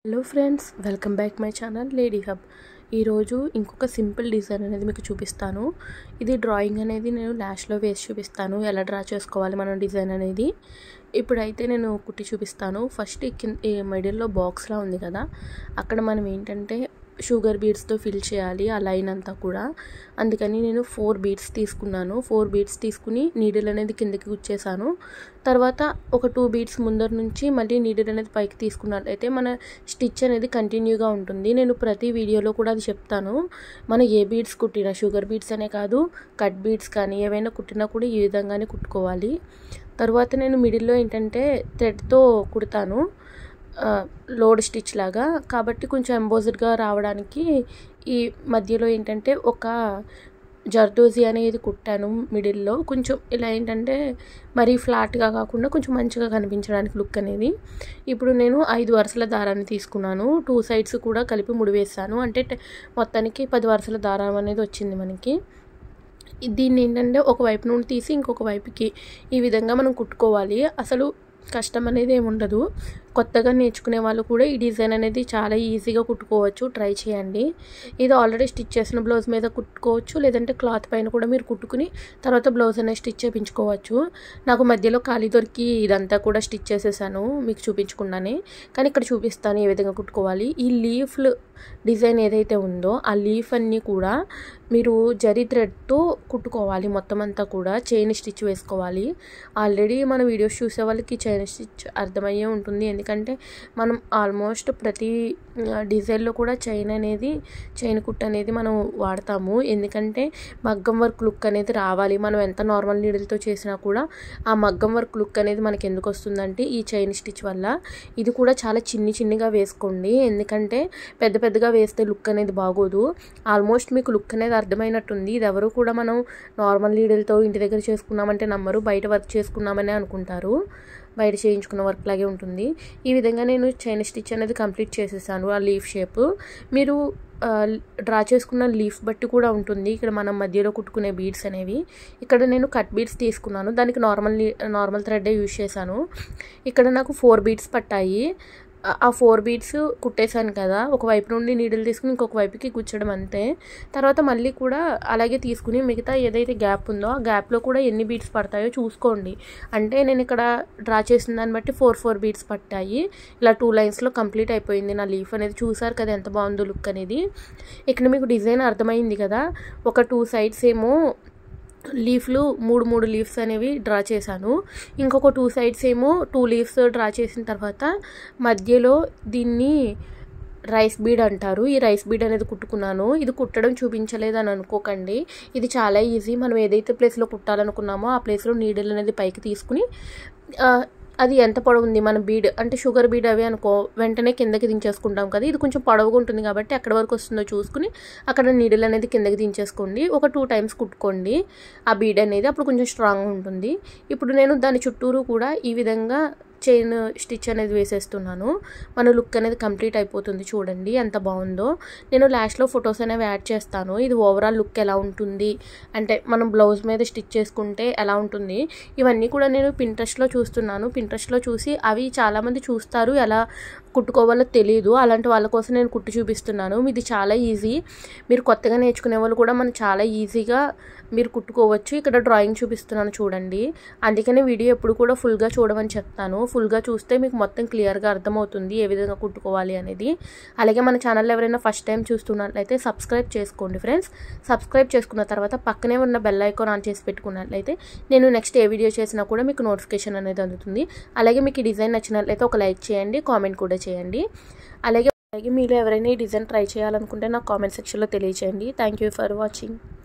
hello friends welcome back my channel Lady Hub ఈరోజు ఇంకొక simple design అనేది మీకు చూపిస్తాను ఇది డ్రాయింగ్ అనేది నేను ల్యాష్లో వేసి చూపిస్తాను ఎలా డ్రా చేసుకోవాలి మనం డిజైన్ అనేది ఇప్పుడైతే నేను కుట్టి చూపిస్తాను ఫస్ట్ ఈ కింద ఈ మిడిల్లో బాక్స్లా ఉంది కదా అక్కడ మనం ఏంటంటే షుగర్ బీడ్స్తో ఫిల్ చేయాలి ఆ లైన్ అంతా కూడా అందుకని నేను ఫోర్ బీడ్స్ తీసుకున్నాను ఫోర్ బీడ్స్ తీసుకుని నీడిల్ అనేది కిందకి గుచ్చేసాను తర్వాత ఒక టూ బీడ్స్ ముందర నుంచి మళ్ళీ నీడిల్ అనేది పైకి తీసుకున్నట్లయితే మన స్టిచ్ అనేది కంటిన్యూగా ఉంటుంది నేను ప్రతి వీడియోలో కూడా అది చెప్తాను మన ఏ బీడ్స్ కుట్టినా షుగర్ బీడ్స్ అనే కాదు కట్ బీడ్స్ కానీ ఏవైనా కుట్టినా కూడా ఈ విధంగానే కుట్టుకోవాలి తర్వాత నేను మిడిల్లో ఏంటంటే థ్రెడ్తో కుడతాను లోడ్ స్టిచ్ లాగా కాబట్టి కొంచెం ఎంబోజ్డ్గా రావడానికి ఈ మధ్యలో ఏంటంటే ఒక జర్దోజీ అనేది కుట్టాను మిడిల్లో కొంచెం ఇలా ఏంటంటే మరీ ఫ్లాట్గా కాకుండా కొంచెం మంచిగా కనిపించడానికి లుక్ అనేది ఇప్పుడు నేను ఐదు వరుసల దారాన్ని తీసుకున్నాను టూ సైడ్స్ కూడా కలిపి ముడివేస్తాను అంటే మొత్తానికి పది వరుసల దారం అనేది వచ్చింది మనకి దీన్ని ఏంటంటే ఒక వైపు నుండి తీసి ఇంకొక వైపుకి ఈ విధంగా మనం కుట్టుకోవాలి అసలు కష్టం అనేది ఏమి ఉండదు కొత్తగా నేర్చుకునే వాళ్ళు కూడా ఈ డిజైన్ అనేది చాలా ఈజీగా కుట్టుకోవచ్చు ట్రై చేయండి ఇది ఆల్రెడీ స్టిచ్ చేసిన బ్లౌజ్ మీద కుట్టుకోవచ్చు లేదంటే క్లాత్ పైన కూడా మీరు కుట్టుకుని తర్వాత బ్లౌజ్ అనేది స్టిచ్ చేయించుకోవచ్చు నాకు మధ్యలో ఖాళీ దొరికి ఇదంతా కూడా స్టిచ్ చేసేసాను మీకు చూపించకుండానే కానీ ఇక్కడ చూపిస్తాను ఏ విధంగా కుట్టుకోవాలి ఈ లీఫ్లు డిజైన్ ఏదైతే ఉందో ఆ లీఫ్ అన్నీ కూడా మీరు జరీ థ్రెడ్తో కుట్టుకోవాలి మొత్తం అంతా కూడా చైన్ స్టిచ్ వేసుకోవాలి ఆల్రెడీ మన వీడియోస్ చూసే వాళ్ళకి చైన్ స్టిచ్ అర్థమయ్యే ఉంటుంది ఎందుకంటే మనం ఆల్మోస్ట్ ప్రతి డిజైన్లో కూడా చైన్ అనేది చైన్ కుట్ అనేది మనం వాడతాము ఎందుకంటే మగ్గం వర్క్ లుక్ అనేది రావాలి మనం ఎంత నార్మల్ నీడిల్తో చేసినా కూడా ఆ మగ్గం వర్క్ లుక్ అనేది మనకి ఎందుకు వస్తుందంటే ఈ చైన్ స్టిచ్ వల్ల ఇది కూడా చాలా చిన్ని చిన్నిగా వేసుకోండి ఎందుకంటే పెద్ద పెద్దగా వేస్తే లుక్ అనేది బాగోదు ఆల్మోస్ట్ మీకు లుక్ అనేది అర్థమైనట్టుంది ఇది ఎవరు కూడా మనం నార్మల్ నీడిల్తో ఇంటి దగ్గర చేసుకున్నామంటే నమ్మరు బయట వర్క్ చేసుకున్నామని అనుకుంటారు బయట చేయించుకున్న వర్క్ లాగే ఉంటుంది ఈ విధంగా నేను చైన్ స్టిచ్ అనేది కంప్లీట్ చేసేసాను ఆ లీఫ్ షేప్ మీరు డ్రా చేసుకున్న లీఫ్ బట్టి కూడా ఉంటుంది ఇక్కడ మనం మధ్యలో కుట్టుకునే బీడ్స్ అనేవి ఇక్కడ నేను కట్ బీడ్స్ తీసుకున్నాను దానికి నార్మల్ నార్మల్ థ్రెడ్డే యూజ్ చేశాను ఇక్కడ నాకు ఫోర్ బీడ్స్ పట్టాయి ఆ ఫోర్ బీడ్స్ కుట్టేశాను కదా ఒక వైపు నుండి నీడిల్ తీసుకుని ఇంకొక వైపుకి కూర్చోడం అంతే తర్వాత మళ్ళీ కూడా అలాగే తీసుకుని మిగతా ఏదైతే గ్యాప్ ఉందో ఆ గ్యాప్లో కూడా ఎన్ని బీడ్స్ పడతాయో చూసుకోండి అంటే నేను ఇక్కడ డ్రా చేసిన దాన్ని బట్టి ఫోర్ ఫోర్ బీడ్స్ పట్టాయి ఇలా టూ లైన్స్లో కంప్లీట్ అయిపోయింది నా లీఫ్ అనేది చూసారు కదా ఎంత బాగుందో లుక్ అనేది ఇక్కడ మీకు డిజైన్ అర్థమైంది కదా ఒక టూ సైడ్స్ ఏమో లీఫ్లు మూడు మూడు లీవ్స్ అనేవి డ్రా చేశాను ఇంకొక టూ సైడ్స్ ఏమో టూ లీవ్స్ డ్రా చేసిన తర్వాత మధ్యలో దీన్ని రైస్ బీడ్ అంటారు ఈ రైస్ బీడ్ అనేది కుట్టుకున్నాను ఇది కుట్టడం చూపించలేదని అనుకోకండి ఇది చాలా ఈజీ మనం ఏదైతే ప్లేస్లో కుట్టాలనుకున్నామో ఆ ప్లేస్లో నీడిల్ అనేది పైకి తీసుకుని అది ఎంత పొడవు ఉంది మన బీడ్ అంటే షుగర్ బీడ్ అవి అనుకో వెంటనే కిందకి దించేసుకుంటాం కదా ఇది కొంచెం పొడవుగా ఉంటుంది కాబట్టి ఎక్కడి వరకు వస్తుందో చూసుకుని అక్కడ నీడిల్ అనేది కిందకి దించేసుకోండి ఒక టూ టైమ్స్ కుట్టుకోండి ఆ బీడ్ అనేది అప్పుడు కొంచెం స్ట్రాంగ్ ఉంటుంది ఇప్పుడు నేను దాని చుట్టూరు కూడా ఈ విధంగా చైన్ స్టిచ్ అనేది వేసేస్తున్నాను మన లుక్ అనేది కంప్లీట్ అయిపోతుంది చూడండి ఎంత బాగుందో నేను లాస్ట్లో ఫొటోస్ అనేవి యాడ్ చేస్తాను ఇది ఓవరాల్ లుక్ ఎలా ఉంటుంది అంటే మనం బ్లౌజ్ మీద స్టిచ్ చేసుకుంటే ఎలా ఉంటుంది ఇవన్నీ కూడా నేను పింట్రెస్ట్లో చూస్తున్నాను పింట్రెస్ట్లో చూసి అవి చాలామంది చూస్తారు ఎలా కుట్టుకోవాలో తెలియదు అలాంటి వాళ్ళ కోసం నేను కుట్టి చూపిస్తున్నాను ఇది చాలా ఈజీ మీరు కొత్తగా నేర్చుకునే వాళ్ళు కూడా మనం చాలా ఈజీగా మీరు కుట్టుకోవచ్చు ఇక్కడ డ్రాయింగ్ చూపిస్తున్నాను చూడండి అందుకనే వీడియో ఎప్పుడు కూడా ఫుల్గా చూడమని చెప్తాను ఫుల్గా చూస్తే మీకు మొత్తం క్లియర్గా అర్థమవుతుంది ఏ విధంగా కుట్టుకోవాలి అనేది అలాగే మన ఛానల్ ఎవరైనా ఫస్ట్ టైం చూస్తున్నట్లయితే సబ్స్క్రైబ్ చేసుకోండి ఫ్రెండ్స్ సబ్స్క్రైబ్ చేసుకున్న తర్వాత పక్కనే ఉన్న బెల్ ఐకాన్ ఆన్ చేసి పెట్టుకున్నట్లయితే నేను నెక్స్ట్ ఏ వీడియో చేసినా కూడా మీకు నోటిఫికేషన్ అనేది అందుతుంది అలాగే మీకు ఈ డిజైన్ నచ్చినట్లయితే ఒక లైక్ చేయండి కామెంట్ కూడా చేయండి అలాగే అలాగే మీరు ఎవరైనా ఈ డిజైన్ ట్రై చేయాలనుకుంటే నాకు కామెంట్ సెక్షన్లో తెలియచేయండి థ్యాంక్ యూ ఫర్ వాచింగ్